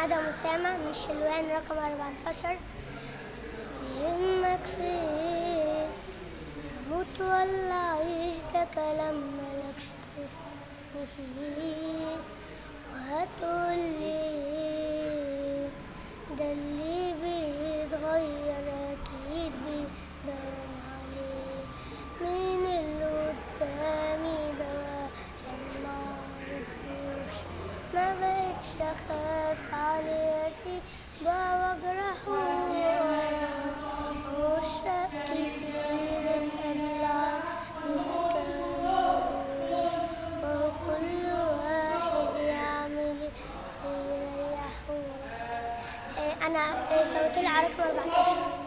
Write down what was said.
ندى مسامة من حلوان رقم 14 يهمك فين موت ولا عيش ده كلام ملكش تسألني فيه وهتقولي ده اللي بيتغير أكيد بيبان عليه مين اللي قدامي ده عشان معرفوش ما بقتش أخاف عليه بقى وأجرحه وشك كتير اتقلع مكانوش وهو كل واحد يعمل اللي يريحه إيه، أنا إيه، صوت العرق 14